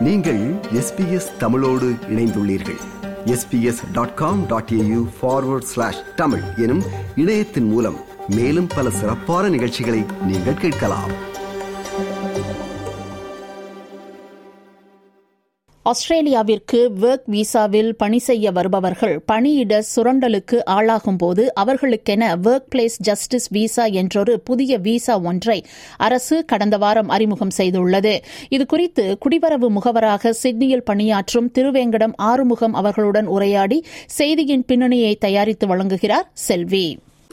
நீங்கள் எஸ்பிஎஸ் தமிழோடு இணைந்துள்ளீர்கள் SBS dot com dot AU forward slash Tamil எனும் இணையத்தின் மூலம் மேலும் பல சிறப்பான நிகழ்ச்சிகளை நீங்கள் கேட்கலாம் ஆஸ்திரேலியாவிற்கு ஒர்க் விசாவில் பணி செய்ய வருபவர்கள் பணியிட சுரண்டலுக்கு ஆளாகும் போது அவர்களுக்கென ஒர்க் பிளேஸ் ஜஸ்டிஸ் விசா என்றொரு புதிய விசா ஒன்றை அரசு கடந்த வாரம் அறிமுகம் செய்துள்ளது இதுகுறித்து குடிவரவு முகவராக சிட்னியில் பணியாற்றும் திருவேங்கடம் ஆறுமுகம் அவர்களுடன் உரையாடி செய்தியின் பின்னணியை தயாரித்து வழங்குகிறார் செல்வி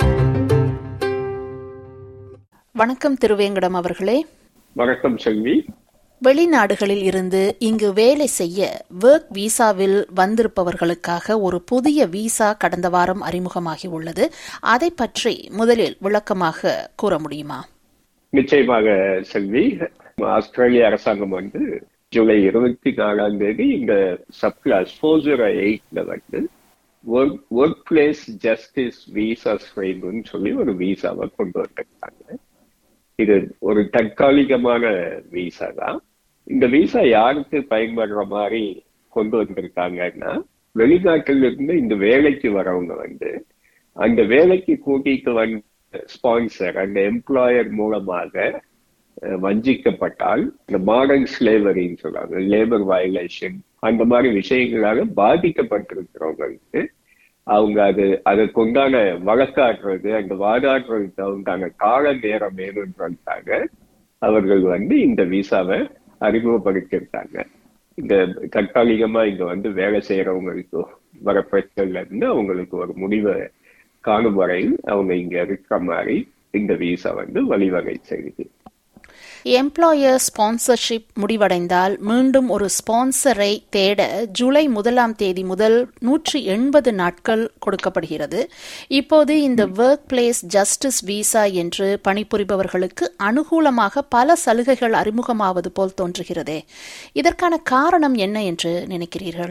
வணக்கம் திருவேங்கடம் அவர்களே வணக்கம் செல்வி வெளிநாடுகளில் இருந்து இங்கு வேலை செய்ய ஒர்க் விசாவில் வந்திருப்பவர்களுக்காக ஒரு புதிய விசா கடந்த வாரம் அறிமுகமாகி உள்ளது அதை பற்றி முதலில் விளக்கமாக கூற முடியுமா நிச்சயமாக செல்வி ஆஸ்திரேலிய அரசாங்கம் வந்து ஜூலை இருபத்தி நாலாம் தேதி இந்த சப் கிளாஸ் ஃபோர் ஜீரோ எயிட்ல வந்து work work place justice visa ஃப்ரேம்னு சொல்லி ஒரு விசாவை கொண்டு வந்திருக்காங்க இது ஒரு தற்காலிகமான விசா தான் இந்த விசா யாருக்கு பயன்படுற மாதிரி கொண்டு வந்திருக்காங்கன்னா வெளிநாட்டில இருந்து இந்த வேலைக்கு வரவங்க வந்து அந்த வேலைக்கு கூட்டிட்டு வந்த ஸ்பான்சர் அந்த எம்ப்ளாயர் மூலமாக வஞ்சிக்கப்பட்டால் இந்த மாடர்ன் ஸ்லேவரின்னு சொல்றாங்க லேபர் வயலேஷன் அந்த மாதிரி விஷயங்களால பாதிக்கப்பட்டிருக்கிறவங்களுக்கு அவங்க அது அதுக்குண்டான வழக்காடுறது அந்த வாதாடுறதுக்கு உண்டான கால நேரம் வேணுன்றதுக்காக அவர்கள் வந்து இந்த விசாவை அறிமுகப்படுத்தியிருக்காங்க இந்த தற்காலிகமா இங்க வந்து வேலை செய்யறவங்களுக்கு வர பிரச்சனைல இருந்து அவங்களுக்கு ஒரு முடிவை காணும் வரையில் அவங்க இங்க இருக்கிற மாதிரி இந்த விசா வந்து வழிவகை செய்யுது எம்ப்ளாயர் ஸ்பான்சர்ஷிப் முடிவடைந்தால் மீண்டும் ஒரு ஸ்பான்சரை தேட ஜூலை முதலாம் தேதி முதல் நூற்றி எண்பது நாட்கள் கொடுக்கப்படுகிறது இப்போது இந்த ஒர்க் பிளேஸ் ஜஸ்டிஸ் விசா என்று பணிபுரிபவர்களுக்கு அனுகூலமாக பல சலுகைகள் அறிமுகமாவது போல் தோன்றுகிறதே இதற்கான காரணம் என்ன என்று நினைக்கிறீர்கள்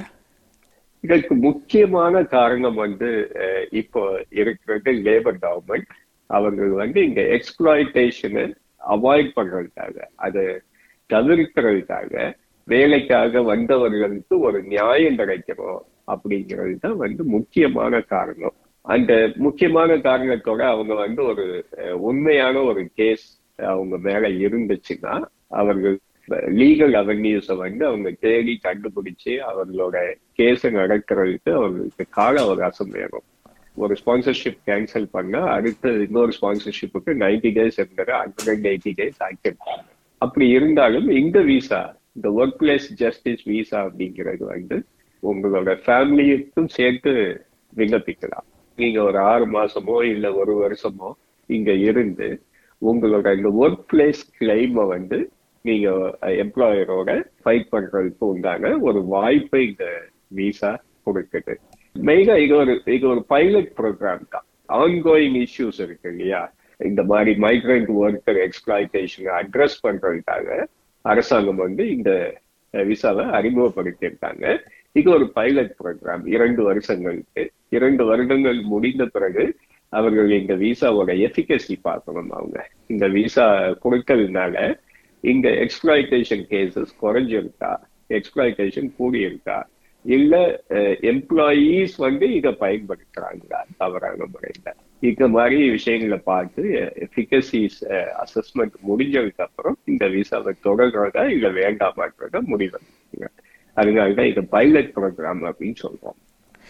இதற்கு முக்கியமான காரணம் வந்து இப்போ இருக்கிறது லேபர் கவர்மெண்ட் அவர்கள் வந்து இங்க எக்ஸ்பிளாய்டேஷனை அவாய்ட் பண்றதுக்காக அதை தவிர்க்கிறதுக்காக வேலைக்காக வந்தவர்களுக்கு ஒரு நியாயம் கிடைக்கணும் அப்படிங்கிறது தான் வந்து முக்கியமான காரணம் அந்த முக்கியமான காரணத்தோட அவங்க வந்து ஒரு உண்மையான ஒரு கேஸ் அவங்க மேல இருந்துச்சுன்னா அவர்கள் லீகல் அவென்யூஸை வந்து அவங்க தேடி கண்டுபிடிச்சு அவர்களோட கேஸை நடக்கிறதுக்கு அவர்களுக்கு கால அவகாசம் வேணும் ஒரு ஸ்பான்சர்ஷிப் கேன்சல் பண்ணா அடுத்த இன்னொரு ஸ்பான்சர்ஷிப்புக்கு நைன்டி டேஸ் இருந்தது ஹண்ட்ரட் எயிட்டி டேஸ் ஆக்கிருப்பாங்க அப்படி இருந்தாலும் இந்த விசா இந்த ஒர்க் பிளேஸ் ஜஸ்டிஸ் விசா அப்படிங்கிறது வந்து உங்களோட ஃபேமிலிக்கும் சேர்த்து விண்ணப்பிக்கலாம் நீங்க ஒரு ஆறு மாசமோ இல்ல ஒரு வருஷமோ இங்க இருந்து உங்களோட இந்த ஒர்க் பிளேஸ் கிளைமை வந்து நீங்க எம்ப்ளாயரோட ஃபைட் பண்றதுக்கு உண்டான ஒரு வாய்ப்பை இந்த விசா கொடுக்குது மெயினா இது ஒரு இது ஒரு பைலட் ப்ரோக்ராம் தான் ஆன்கோயிங் இஷ்யூஸ் இருக்கு இல்லையா இந்த மாதிரி மைக்ரண்ட் ஒர்க்கர் எக்ஸ்பிளாய்டேஷனை அட்ரஸ் பண்றதுக்காக அரசாங்கம் வந்து இந்த விசாவை அறிமுகப்படுத்தியிருக்காங்க இது ஒரு பைலட் ப்ரோக்ராம் இரண்டு வருஷங்களுக்கு இரண்டு வருடங்கள் முடிந்த பிறகு அவர்கள் இந்த விசாவோட எஃபிகசி பார்க்கணும் அவங்க இந்த விசா கொடுத்ததுனால இங்க எக்ஸ்பிளாய்டேஷன் கேசஸ் குறைஞ்சிருக்கா எக்ஸ்பிளாய்டேஷன் கூடியிருக்கா இல்ல எம்ப்ளாயீஸ் வந்து இதை பயன்படுத்துறாங்களா தவறான முறையில இந்த மாதிரி விஷயங்களை பார்த்து எஃபிகசிஸ் அசஸ்மெண்ட் முடிஞ்சதுக்கு அப்புறம் இந்த விசாவை தொடர்றதா இல்ல வேண்டாமான்றத முடிவு அதனாலதான் இது பைலட் ப்ரோக்ராம் அப்படின்னு சொல்றோம்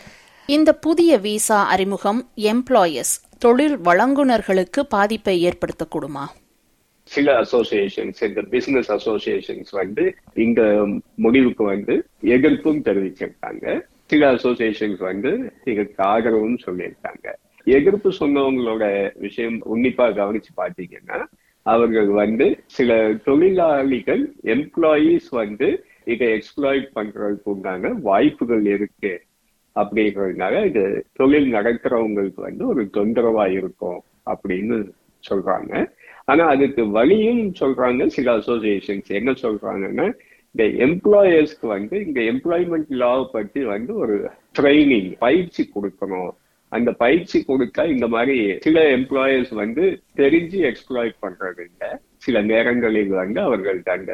இந்த புதிய விசா அறிமுகம் எம்ப்ளாயர்ஸ் தொழில் வழங்குனர்களுக்கு பாதிப்பை ஏற்படுத்தக்கூடுமா சில அசோசியேஷன்ஸ் இந்த பிசினஸ் அசோசியேஷன்ஸ் வந்து இந்த முடிவுக்கு வந்து எதிர்ப்பும் தெரிவிச்சிருக்காங்க சில அசோசியேஷன்ஸ் வந்து இதுக்கு ஆதரவும் சொல்லியிருக்காங்க எதிர்ப்பு சொன்னவங்களோட விஷயம் உன்னிப்பா கவனிச்சு பார்த்தீங்கன்னா அவர்கள் வந்து சில தொழிலாளிகள் எம்ப்ளாயீஸ் வந்து இதை எக்ஸ்ப்ளாய்ட் பண்றதுக்கு உண்டான வாய்ப்புகள் இருக்கு அப்படிங்கிறதுனால இது தொழில் நடக்கிறவங்களுக்கு வந்து ஒரு தொந்தரவா இருக்கும் அப்படின்னு சொல்றாங்க ஆனா அதுக்கு வழியும் சொல்றாங்க சில அசோசியேஷன்ஸ் என்ன சொல்றாங்கன்னா இந்த எம்ப்ளாயர்ஸ்க்கு வந்து இந்த எம்ப்ளாய்மெண்ட் லா பற்றி வந்து ஒரு ட்ரைனிங் பயிற்சி கொடுக்கணும் அந்த பயிற்சி கொடுத்தா இந்த மாதிரி சில எம்ப்ளாயர்ஸ் வந்து தெரிஞ்சு எக்ஸ்ப்ளாய்ட் பண்றது இல்லை சில நேரங்களில் வந்து அவர்கள் அந்த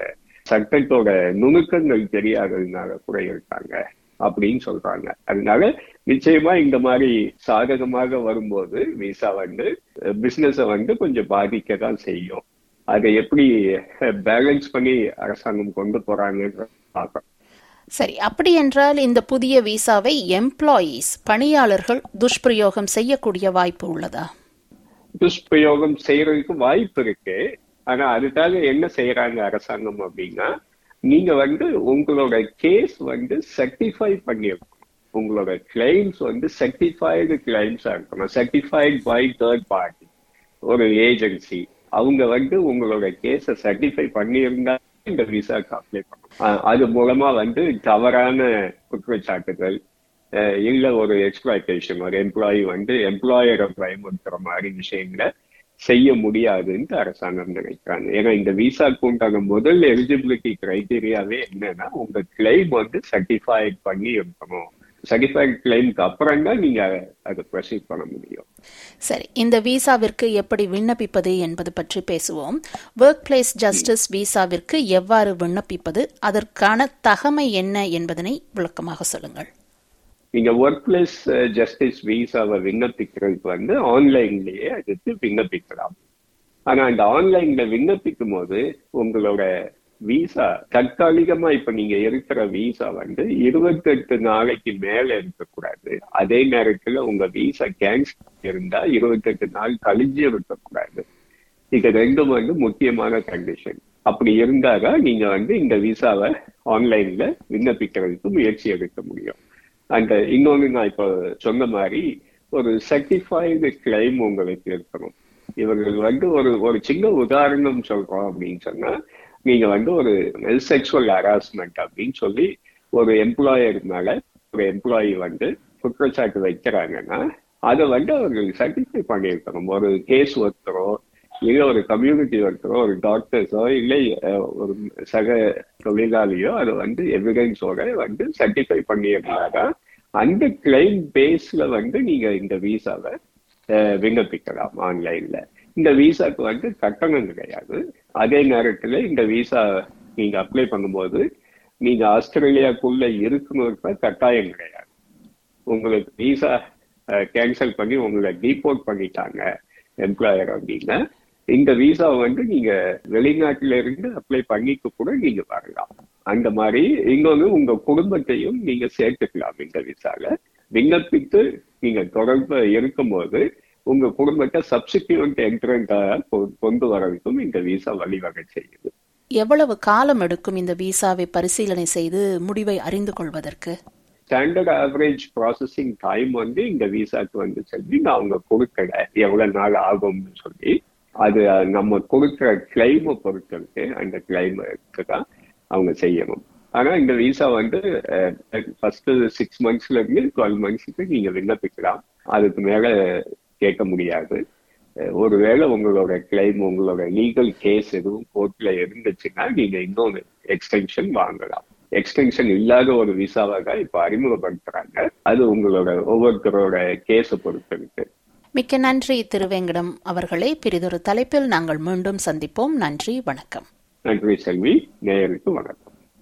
சட்டத்தோட நுணுக்கங்கள் தெரியாததுனால கூட இருக்காங்க அப்படின்னு சொல்றாங்க அதனால நிச்சயமா இந்த மாதிரி சாதகமாக வரும்போது விசா வந்து பிசினஸ வந்து கொஞ்சம் பாதிக்க தான் செய்யும் அதை எப்படி பேலன்ஸ் பண்ணி அரசாங்கம் கொண்டு போறாங்கன்ற பார்க்கணும் சரி அப்படி என்றால் இந்த புதிய விசாவை எம்ப்ளாயீஸ் பணியாளர்கள் துஷ்பிரயோகம் செய்யக்கூடிய வாய்ப்பு உள்ளதா துஷ்பிரயோகம் செய்யறதுக்கு வாய்ப்பு இருக்கு ஆனா அதுக்காக என்ன செய்யறாங்க அரசாங்கம் அப்படின்னா நீங்க வந்து உங்களோட கேஸ் வந்து சர்டிஃபை பண்ணிருக்கணும் உங்களோட கிளைம்ஸ் வந்து சர்டிஃபைடு கிளைம்ஸா இருக்கணும் சர்டிஃபைட் பை தேர்ட் பார்ட்டி ஒரு ஏஜென்சி அவங்க வந்து உங்களோட கேஸை சர்டிஃபை பண்ணியிருந்தா இந்த விசாக்கு அப்ளை பண்ணணும் அது மூலமா வந்து தவறான குற்றச்சாட்டுகள் இல்ல ஒரு எக்ஸ்பிளாய்டேஷன் ஒரு எம்ப்ளாயி வந்து எம்ப்ளாயரை பயமுறுத்துற மாதிரி விஷயங்களை செய்ய முடியாதுன்னு அரசாங்கம் நினைக்கிறாங்க ஏன்னா இந்த விசாக்கு உண்டான முதல் எலிஜிபிலிட்டி கிரைடீரியாவே என்னன்னா உங்க கிளைம் வந்து சர்டிஃபைட் பண்ணி இருக்கணும் சர்டிஃபைட் கிளைம்க்கு அப்புறம் தான் நீங்க அதை ப்ரொசீட் பண்ண முடியும் சரி இந்த விசாவிற்கு எப்படி விண்ணப்பிப்பது என்பது பற்றி பேசுவோம் ஒர்க் பிளேஸ் ஜஸ்டிஸ் விசாவிற்கு எவ்வாறு விண்ணப்பிப்பது அதற்கான தகமை என்ன என்பதனை விளக்கமாக சொல்லுங்கள் நீங்க ஒர்க் பிளேஸ் ஜஸ்டிஸ் விசாவை விண்ணப்பிக்கிறதுக்கு வந்து ஆன்லைன்லயே அதுக்கு விண்ணப்பிக்கலாம் ஆனா அந்த ஆன்லைன்ல விண்ணப்பிக்கும் போது உங்களோட விசா தற்காலிகமா இப்ப நீங்க இருக்கிற விசா வந்து இருபத்தி எட்டு நாளைக்கு மேல இருக்கக்கூடாது அதே நேரத்துல உங்க விசா கேன்சல் இருந்தா இருபத்தி எட்டு நாள் கழிஞ்சு இருக்கக்கூடாது இது ரெண்டும் வந்து முக்கியமான கண்டிஷன் அப்படி இருந்தாதான் நீங்க வந்து இந்த விசாவை ஆன்லைன்ல விண்ணப்பிக்கிறதுக்கு முயற்சி எடுக்க முடியும் அந்த இன்னொன்னு நான் இப்போ சொன்ன மாதிரி ஒரு சர்டிஃபைடு கிளைம் உங்களுக்கு இருக்கணும் இவர்கள் வந்து ஒரு ஒரு சின்ன உதாரணம் சொல்றோம் அப்படின்னு சொன்னா நீங்க வந்து ஒரு செக்ஷுவல் ஹராஸ்மெண்ட் அப்படின்னு சொல்லி ஒரு எம்ப்ளாயர் மேல ஒரு எம்ப்ளாயி வந்து குற்றச்சாட்டு வைக்கிறாங்கன்னா அதை வந்து அவர்கள் சர்டிஃபை பண்ணியிருக்கணும் ஒரு கேஸ் ஒருத்தரோ இல்ல ஒரு கம்யூனிட்டி ஒருத்தரோ ஒரு டாக்டர்ஸோ இல்லை ஒரு சக தொழிலாளியோ அதை வந்து எவிடன்ஸோட வந்து சர்டிஃபை பண்ணியிருந்தாங்க அந்த கிளைம் பேஸ்ல வந்து நீங்க இந்த விசாவை விண்ணப்பிக்கலாம் ஆன்லைன்ல இந்த விசாக்கு வந்து கட்டணம் கிடையாது அதே நேரத்துல இந்த விசா நீங்க அப்ளை பண்ணும்போது நீங்க ஆஸ்திரேலியாக்குள்ள இருக்கணுன்ற கட்டாயம் கிடையாது உங்களுக்கு விசா கேன்சல் பண்ணி உங்களை டீபோர்ட் பண்ணிட்டாங்க எம்ப்ளாயர் அப்படின்னா இந்த விசா வந்து நீங்க வெளிநாட்டில இருந்து அப்ளை பண்ணிக்க கூட நீங்க வரலாம் அந்த மாதிரி இன்னொன்று உங்க குடும்பத்தையும் நீங்க சேர்த்துக்கலாம் இந்த விசால விண்ணப்பித்து நீங்க தொடர்பு இருக்கும்போது உங்க குடும்பத்தை சப்ஸ்டிடியூட் என்ட்ரன்டாக கொண்டு வரதுக்கும் இந்த விசா வழிவகை செய்யுது எவ்வளவு காலம் எடுக்கும் இந்த விசாவை பரிசீலனை செய்து முடிவை அறிந்து கொள்வதற்கு ஸ்டாண்டர்ட் ஆவரேஜ் ப்ராசஸிங் டைம் வந்து இந்த விசாக்கு வந்து சொல்லி நான் அவங்க கொடுக்கல எவ்வளவு நாள் ஆகும்னு சொல்லி அது நம்ம கொடுக்குற கிளைமை பொறுத்து இருக்கு அந்த கிளைமுக்கு தான் அவங்க செய்யணும் ஆனா இந்த விசா வந்து ஃபர்ஸ்ட் சிக்ஸ் மந்த்ஸ்ல இருந்து டுவெல் மந்த்ஸுக்கு நீங்க விண்ணப்பிக்கலாம் அதுக்கு மேல கேட்க முடியாது ஒருவேளை உங்களோட கிளைம் உங்களோட லீகல் கேஸ் எதுவும் கோர்ட்ல இருந்துச்சுன்னா நீங்க இன்னொரு எக்ஸ்டென்ஷன் வாங்கலாம் எக்ஸ்டென்ஷன் இல்லாத ஒரு விசாவாக இப்ப அறிமுகப்படுத்துறாங்க அது உங்களோட ஒவ்வொருத்தரோட கேஸை பொறுத்து இருக்கு மிக்க நன்றி திருவேங்கடம் அவர்களே பிரிதொரு தலைப்பில் நாங்கள் மீண்டும் சந்திப்போம் நன்றி வணக்கம் நன்றி செல்வி நேயருக்கு வணக்கம்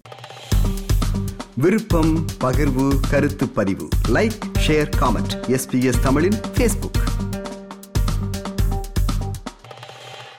விருப்பம் பகிர்வு கருத்து பதிவு லைக் ஷேர் காமெண்ட் எஸ்பிஎஸ் தமிழின் ஃபேஸ்புக்